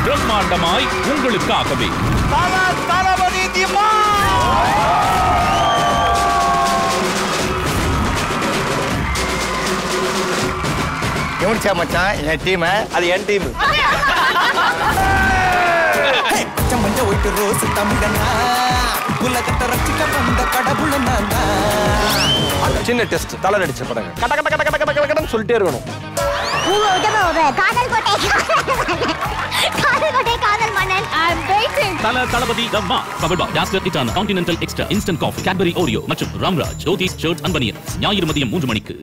பிரம்மாண்டமாய் உங்களுக்காகவே தளபதி திமா கவனிச்சா மச்சான் என் டீமை அது என் டீம் மஞ்ச ஒயிட்டு ரோஸ் தமிழனா உலகத்தை ரசிக்க வந்த கடவுளனா சின்ன டெஸ்ட் தலை நடிச்ச படங்க கட கட கட கட கட கட கடன்னு சொல்லிட்டே இருக்கணும் நீங்க விட்டு போக காதல் கோட்டை காதல் கோட்டை காதல் மன்னன் ஐம் வெயிட்டிங் தல தளபதி தம்மா பவர்பா ஜாஸ்டர் இட்டான continental extra instant coffee Cadbury Oreo மற்றும் ராம்ராஜ் ஜோதிஸ் ஷர்ட் அன்பனியன் ஞாயிறு மதியம் மூன்று மணிக்கு